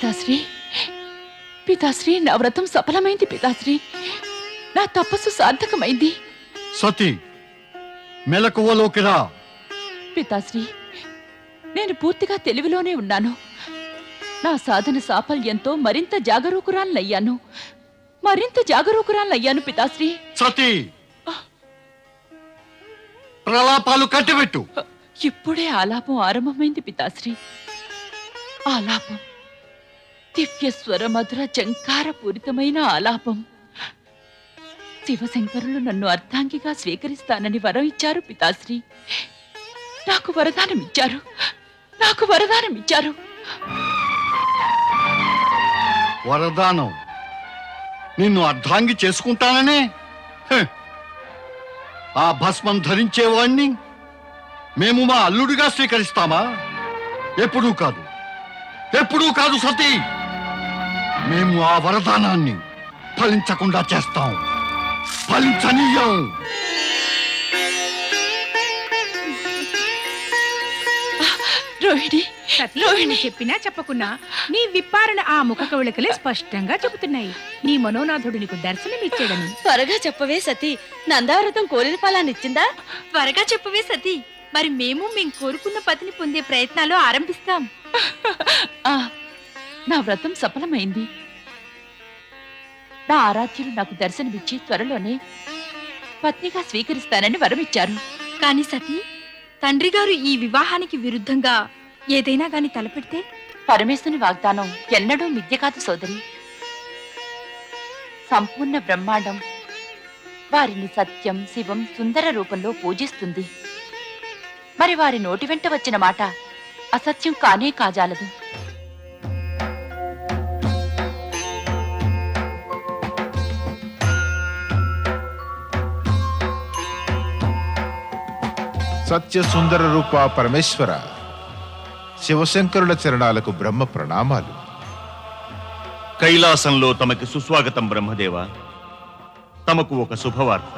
పితాశ్రీ పితాశ్రీ నా వ్రతం సఫలమైంది పితాశ్రీ నా తపస్సు సార్థకమైంది సతీ మెలకువలోకి రా పితాశ్రీ నేను పూర్తిగా తెలివిలోనే ఉన్నాను నా సాధన సాఫల్యంతో మరింత జాగరూకురాలయ్యాను మరింత జాగరూకురాలయ్యాను పితాశ్రీ సతీ ప్రలాపాలు కట్టిపెట్టు ఇప్పుడే ఆలాపం ఆరంభమైంది పితాశ్రీ ఆలాపం దివ్య స్వర మధుర జంకారపూరితమైన ఆలాపం శివశంకరులు నన్ను అర్ధాంగిగా స్వీకరిస్తానని వరం ఇచ్చారు పితాశ్రీ నాకు వరదానం ఇచ్చారు నాకు వరదానం ఇచ్చారు వరదానం నిన్ను అర్ధాంగి చేసుకుంటాననే హె. ఆ భస్మం ధరించేవాణ్ణి మేము మా అల్లుడిగా స్వీకరిస్తామా ఎప్పుడూ కాదు ఎప్పుడూ కాదు సతీ మేము ఆ వరదానాన్ని ఫలించకుండా చేస్తాం ఫలించనీయం రోహిణి సతీ రోహిణి నువ్వు చెప్పినా చెప్పకున్నా నీ విప్పారణ ఆ ముఖ కవళికలే స్పష్టంగా చెబుతున్నాయి నీ మనోనాథుడు నీకు దర్శనమిచ్చాడని త్వరగా చెప్పవే సతీ నందావ్రతం కోరిన ఫలాన్ని ఇచ్చిందా త్వరగా చెప్పవే సతీ మరి మేము మేం కోరుకున్న పతిని పొందే ప్రయత్నాలు ఆరంభిస్తాం ఆ, నా వ్రతం సఫలమైంది నా ఆరాధ్యులు నాకు దర్శనమిచ్చి త్వరలోనే పత్నిగా స్వీకరిస్తానని వరమిచ్చారు కాని సతీ తండ్రి గారు ఈ వివాహానికి విరుద్ధంగా ఏదైనా గాని తలపెడితే పరమేశ్వరుని వాగ్దానం ఎన్నడూ మిథ్య కాదు సోదరి సంపూర్ణ బ్రహ్మాండం వారిని సత్యం శివం సుందర రూపంలో పూజిస్తుంది మరి వారి నోటి వెంట వచ్చిన మాట అసత్యం కానే కాజాలదు సత్య సుందర రూప పరమేశ్వర శివశంకరుల చరణాలకు బ్రహ్మ ప్రణామాలు కైలాసంలో తమకి సుస్వాగతం బ్రహ్మదేవ తమకు ఒక శుభవార్త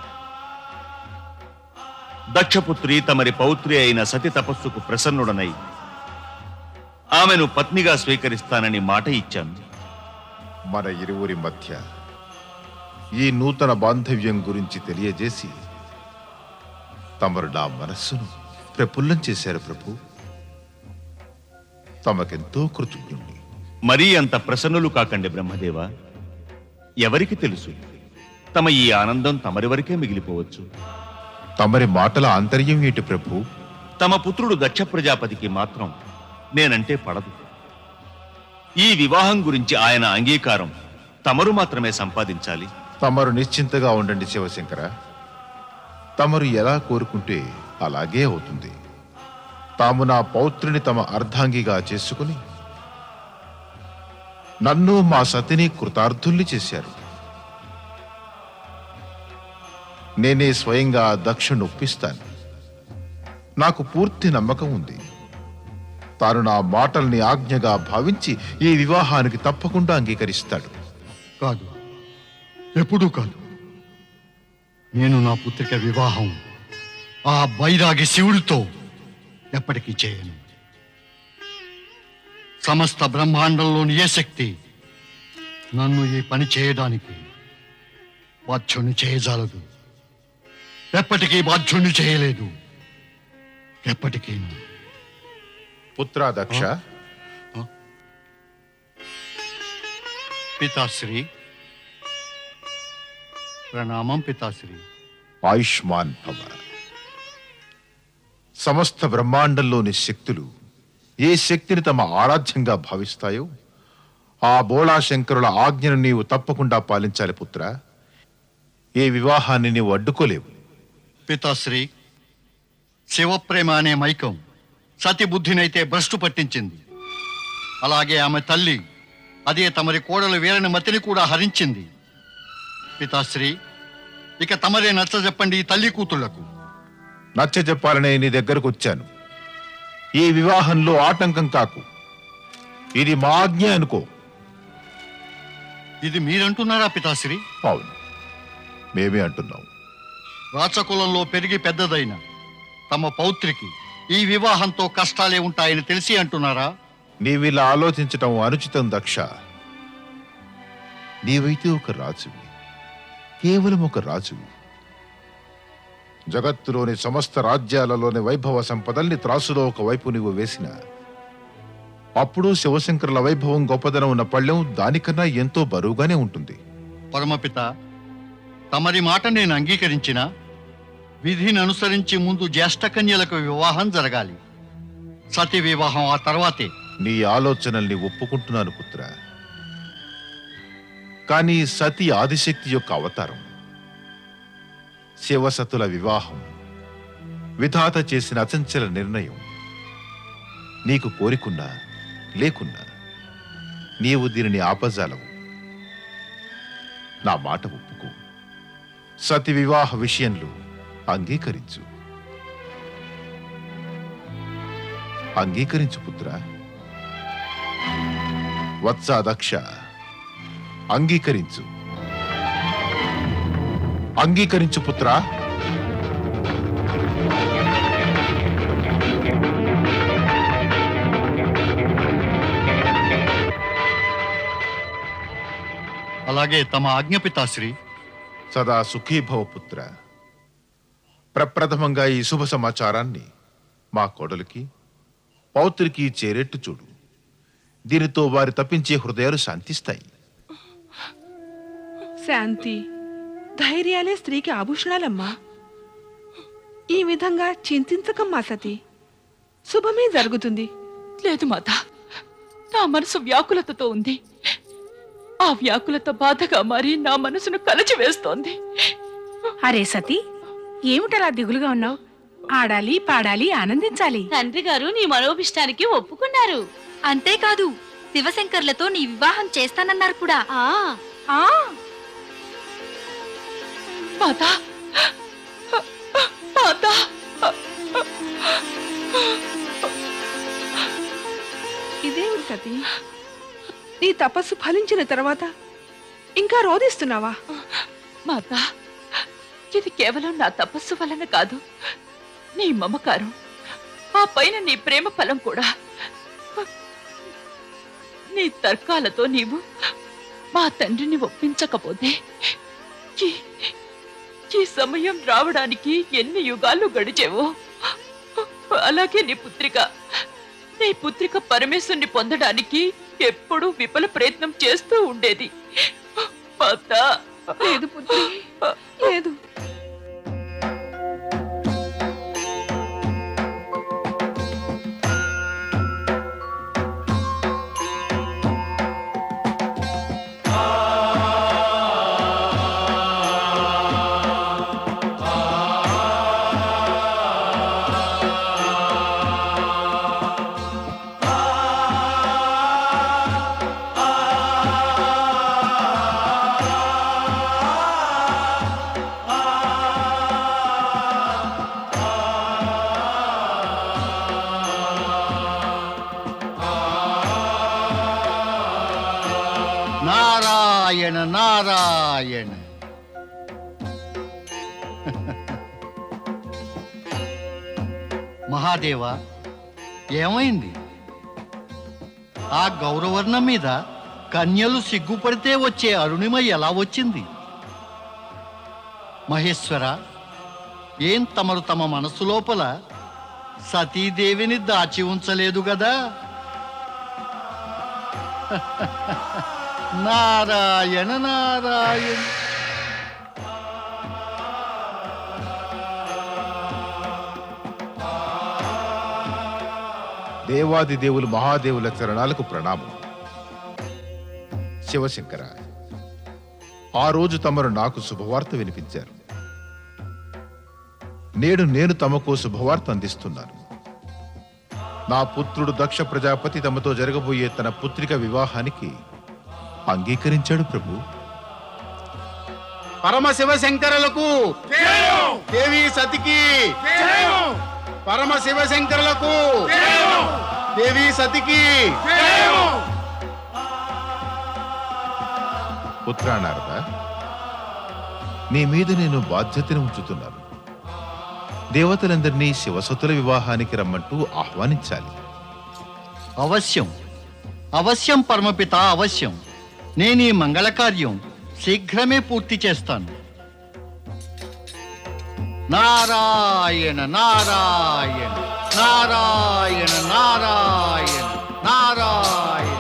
దక్షపుత్రి తమరి పౌత్రి అయిన సతి తపస్సుకు ప్రసన్నుడనై ఆమెను పత్నిగా స్వీకరిస్తానని మాట ఇచ్చాను మన ఇరువురి మధ్య ఈ నూతన బాంధవ్యం గురించి తెలియజేసి తమరు నా మనస్సును ప్రఫుల్లం చేశారు ప్రభు తమకెంతో కృతజ్ఞుణ్ణి మరీ అంత ప్రసన్నులు కాకండి బ్రహ్మదేవ ఎవరికి తెలుసు తమ ఈ ఆనందం తమరి వరకే మిగిలిపోవచ్చు తమరి మాటల ఆంతర్యం ఏంటి ప్రభు తమ పుత్రుడు దక్ష ప్రజాపతికి మాత్రం నేనంటే పడదు ఈ వివాహం గురించి ఆయన అంగీకారం తమరు మాత్రమే సంపాదించాలి తమరు నిశ్చింతగా ఉండండి శివశంకర తమరు ఎలా కోరుకుంటే అలాగే అవుతుంది తాము నా పౌత్రిని తమ అర్ధాంగిగా చేసుకుని నన్ను మా సతిని కృతార్థుల్ని చేశారు నేనే స్వయంగా దక్షుణ్ణి ఒప్పిస్తాను నాకు పూర్తి నమ్మకం ఉంది తాను నా మాటల్ని ఆజ్ఞగా భావించి ఈ వివాహానికి తప్పకుండా అంగీకరిస్తాడు కాదు ఎప్పుడూ కాదు నేను నా పుత్రిక వివాహం ఆ బైరాగి శివుడితో ఎప్పటికీ చేయను సమస్త బ్రహ్మాండంలోని ఏ శక్తి నన్ను ఈ పని చేయడానికి బాధ్యుణ్ణి చేయజాలదు ఎప్పటికీ బాధ్యుణ్ణి చేయలేదు ఎప్పటికీ పుత్రా దక్ష పితాశ్రీ ప్రణామం పితాశ్రీ ఆయుష్మాన్ భవ సమస్త బ్రహ్మాండంలోని శక్తులు ఏ శక్తిని తమ ఆరాధ్యంగా భావిస్తాయో ఆ బోళాశంకరుల ఆజ్ఞను నీవు తప్పకుండా పాలించాలి పుత్ర ఏ వివాహాన్ని నీవు అడ్డుకోలేవు పితాశ్రీ శివప్రేమ అనే మైకం సతి బుద్ధినైతే భ్రష్టు పట్టించింది అలాగే ఆమె తల్లి అదే తమరి కోడలు వీరని మతిని కూడా హరించింది పితాశ్రీ ఇక తమరే నచ్చ చెప్పండి ఈ తల్లి కూతుళ్లకు నచ్చ చెప్పాలనే నీ దగ్గరకు వచ్చాను ఈ వివాహంలో ఆటంకం కాకు ఇది మా ఆజ్ఞ అనుకో ఇది మీరంటున్నారా పితాశ్రీ అవును మేమే అంటున్నాం రాచకులంలో పెరిగి పెద్దదైన తమ పౌత్రికి ఈ వివాహంతో కష్టాలే ఉంటాయని తెలిసి అంటున్నారా నీవిలా ఆలోచించటం అనుచితం దక్ష నీవైతే ఒక రాజువి కేవలం ఒక రాజువి జగత్తులోని సమస్త రాజ్యాలలోని వైభవ సంపదల్ని త్రాసులో ఒక వైపు నీవు వేసిన అప్పుడు శివశంకరుల వైభవం గొప్పదనం ఉన్న పళ్ళెం దానికన్నా ఎంతో బరువుగానే ఉంటుంది పరమపిత తమరి మాట నేను అంగీకరించిన విధిని అనుసరించి ముందు జ్యేష్ఠ కన్యలకు వివాహం జరగాలి సతీ వివాహం ఆ తర్వాతే నీ ఆలోచనల్ని ఒప్పుకుంటున్నాను పుత్ర కానీ సతి ఆదిశక్తి యొక్క అవతారం శివసతుల వివాహం విధాత చేసిన అచంచల నిర్ణయం నీకు కోరికున్నా లేకున్నా నీవు దీనిని ఆపజాలవు నా మాట ఒప్పుకో సతి వివాహ విషయంలో అంగీకరించు అంగీకరించు పుత్ర వత్స దక్ష అంగీకరించు అంగీకరించు పుత్ర అలాగే తమ ఆజ్ఞపితాశ్రీ సదా సుఖీభవ పుత్ర ప్రప్రథమంగా ఈ శుభ సమాచారాన్ని మా కోడలికి పౌత్రికి చేరేట్టు చూడు దీనితో వారి తప్పించే హృదయాలు శాంతిస్తాయి శాంతి ధైర్యాలే స్త్రీకి ఆభూషణాలమ్మా ఈ విధంగా చింతించకమ్మా సతి శుభమే జరుగుతుంది లేదు మాత నా మనసు వ్యాకులతతో ఉంది ఆ వ్యాకులత బాధగా మారి నా మనసును కలచివేస్తోంది అరే సతి ఏమిటలా దిగులుగా ఉన్నావు ఆడాలి పాడాలి ఆనందించాలి తండ్రి గారు నీ మనోభిష్టానికి ఒప్పుకున్నారు అంతేకాదు శివశంకర్లతో నీ వివాహం చేస్తానన్నారు కూడా ఆ ఆ మాత మాత ఇదేమి సతి నీ తపస్సు ఫలించిన తర్వాత ఇంకా రోధిస్తున్నావా మాత ఇది కేవలం నా తపస్సు వలన కాదు నీ మమకారం ఆ పైన నీ ప్రేమ ఫలం కూడా నీ తర్కాలతో నీవు మా తండ్రిని ఒప్పించకపోతే ఈ- ఈ సమయం రావడానికి ఎన్ని యుగాలు గడిచేవో అలాగే నీ పుత్రిక నీ పుత్రిక పరమేశ్వరుని పొందడానికి ఎప్పుడూ విఫల ప్రయత్నం చేస్తూ ఉండేది మాతా లేదు పుత్రి లేదు నారాయణ నారాయణ మహాదేవ ఏమైంది ఆ గౌరవర్ణం మీద కన్యలు సిగ్గుపడితే వచ్చే అరుణిమ ఎలా వచ్చింది మహేశ్వర ఏం తమరు తమ మనసు లోపల సతీదేవిని దాచి ఉంచలేదు గదా నారాయణ నారాయణ దేవాది దేవులు మహాదేవుల చరణాలకు ప్రణామం శివశంకర ఆ రోజు తమరు నాకు శుభవార్త వినిపించారు నేడు నేను తమకు శుభవార్త అందిస్తున్నాను నా పుత్రుడు దక్ష ప్రజాపతి తమతో జరగబోయే తన పుత్రిక వివాహానికి అంగీకరించాడు ప్రభు పరమశివ శంకరులకు దేవి సతికి పరమశివ శంకరులకు దేవి సతికి పుత్రానారద నీ మీద నేను బాధ్యతను ఉంచుతున్నాను దేవతలందరినీ శివసతుల వివాహానికి రమ్మంటూ ఆహ్వానించాలి అవశ్యం అవశ్యం పరమపిత అవశ్యం నేను ఈ మంగళ కార్యం శీఘ్రమే పూర్తి చేస్తాను నారాయణ నారాయణ నారాయణ నారాయణ నారాయణ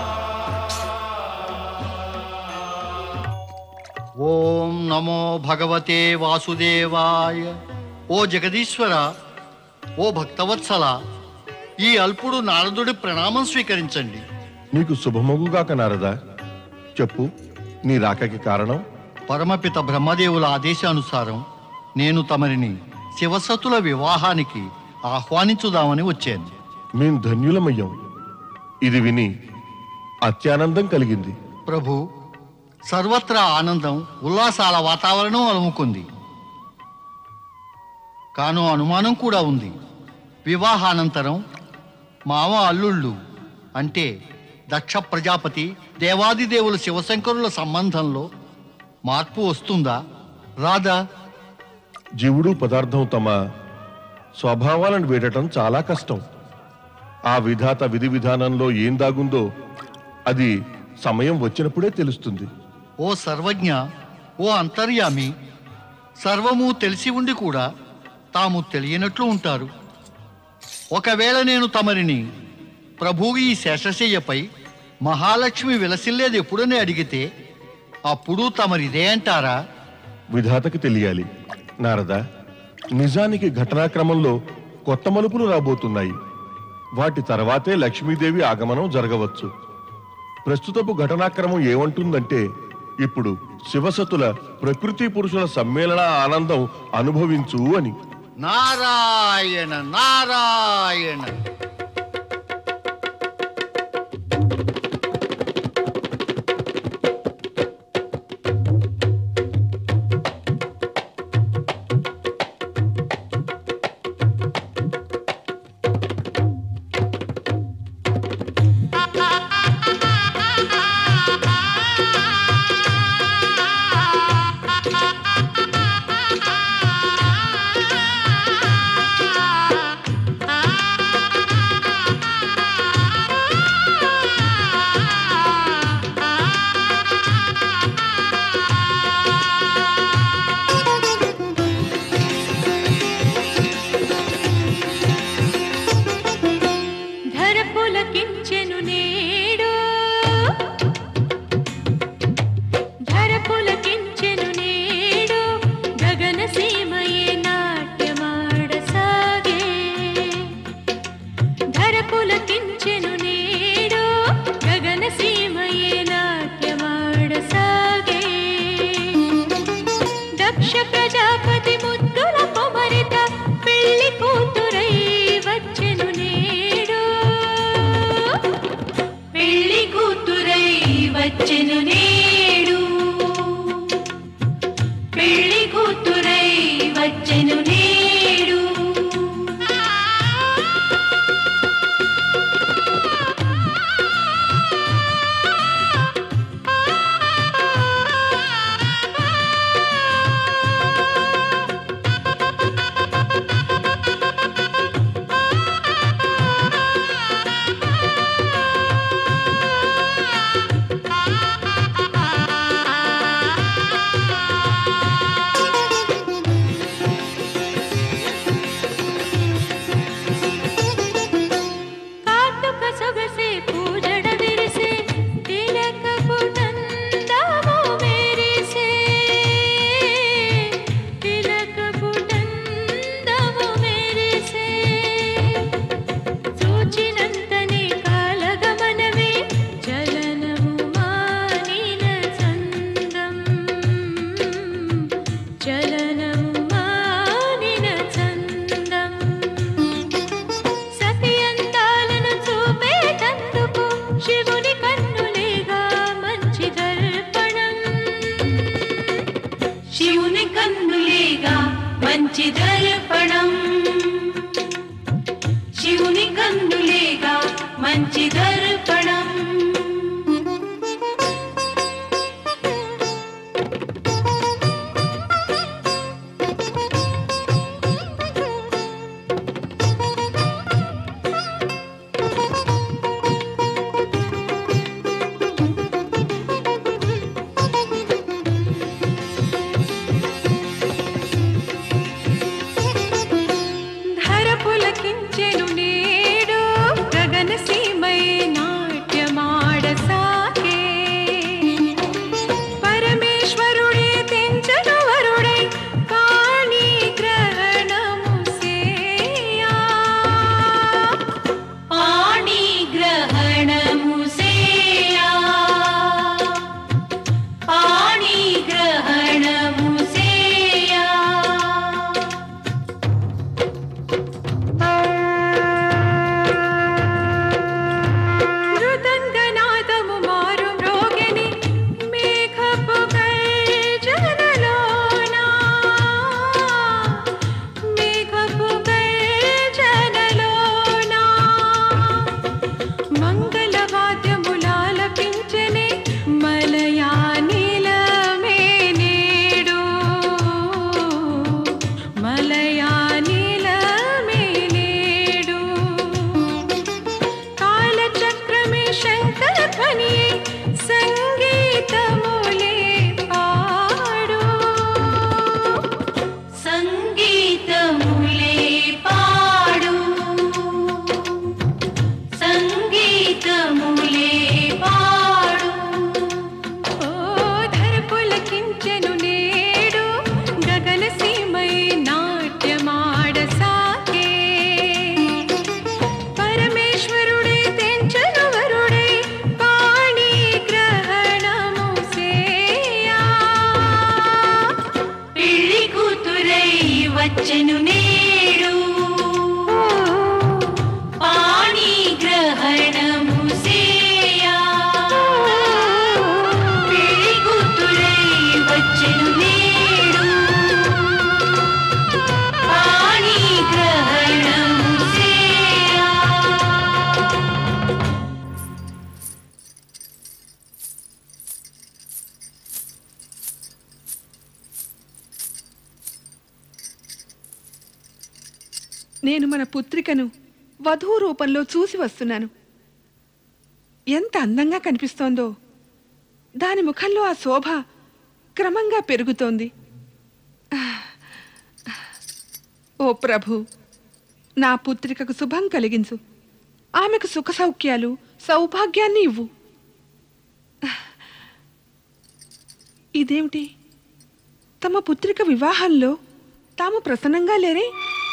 ఓం నమో భగవతే వాసుదేవాయ ఓ జగదీశ్వర ఓ భక్తవత్సల ఈ అల్పుడు నారదుడి ప్రణామం స్వీకరించండి నీకు శుభమగుగాక నారదా చెప్పు నీ రాకకి కారణం పరమపిత బ్రహ్మదేవుల ఆదేశానుసారం నేను తమరిని శివసతుల వివాహానికి ఆహ్వానించుదామని వచ్చాను మేం ధన్యులమయ్యాం ఇది విని అత్యానందం కలిగింది ప్రభు సర్వత్రా ఆనందం ఉల్లాసాల వాతావరణం అలుముకుంది కాను అనుమానం కూడా ఉంది వివాహానంతరం మామ అల్లుళ్ళు అంటే దక్ష ప్రజాపతి దేవాదిదేవుల శివశంకరుల సంబంధంలో మార్పు వస్తుందా రాదా జీవుడు పదార్థం తమ స్వభావాలను వీడటం చాలా కష్టం ఆ విధాత విధి విధానంలో ఏం దాగుందో అది సమయం వచ్చినప్పుడే తెలుస్తుంది ఓ సర్వజ్ఞ ఓ అంతర్యామి సర్వము తెలిసి ఉండి కూడా తాము తెలియనట్లు ఉంటారు ఒకవేళ నేను తమరిని ప్రభువు ఈ శేషశయ్యపై మహాలక్ష్మి విలసిల్లేది ఎప్పుడని అడిగితే అప్పుడు తమరిదే అంటారా విధాతకి తెలియాలి నారద నిజానికి ఘటనాక్రమంలో కొత్త మలుపులు రాబోతున్నాయి వాటి తర్వాతే లక్ష్మీదేవి ఆగమనం జరగవచ్చు ప్రస్తుతపు ఘటనాక్రమం ఏమంటుందంటే ఇప్పుడు శివసతుల ప్రకృతి పురుషుల సమ్మేళన ఆనందం అనుభవించు అని నారాయణ నారాయణ ఆ నేను మన పుత్రికను వధువు రూపంలో చూసి వస్తున్నాను ఎంత అందంగా కనిపిస్తోందో దాని ముఖంలో ఆ శోభ క్రమంగా పెరుగుతోంది ఓ ప్రభు నా పుత్రికకు శుభం కలిగించు ఆమెకు సుఖ సౌఖ్యాలు సౌభాగ్యాన్ని ఇవ్వు ఇదేమిటి తమ పుత్రిక వివాహంలో తాము ప్రసన్నంగా లేరే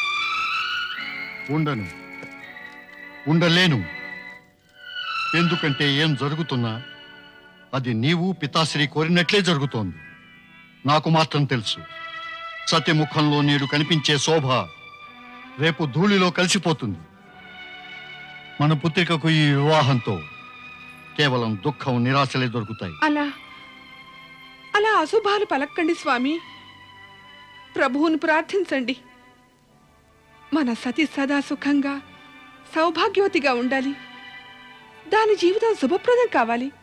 ఉండను ఉండలేను ఎందుకంటే ఏం జరుగుతున్నా అది నీవు పితాశ్రీ కోరినట్లే జరుగుతోంది నాకు మాత్రం తెలుసు సత్యముఖంలో నేడు కనిపించే శోభ రేపు ధూళిలో కలిసిపోతుంది మన పుత్రికకు ఈ వివాహంతో కేవలం దుఃఖం నిరాశలే దొరుకుతాయి అలా అలా అశుభాలు పలక్కండి స్వామి ప్రభువును ప్రార్థించండి మన సతి సదా సుఖంగా సౌభాగ్యవతిగా ఉండాలి దాని జీవితం శుభప్రదం కావాలి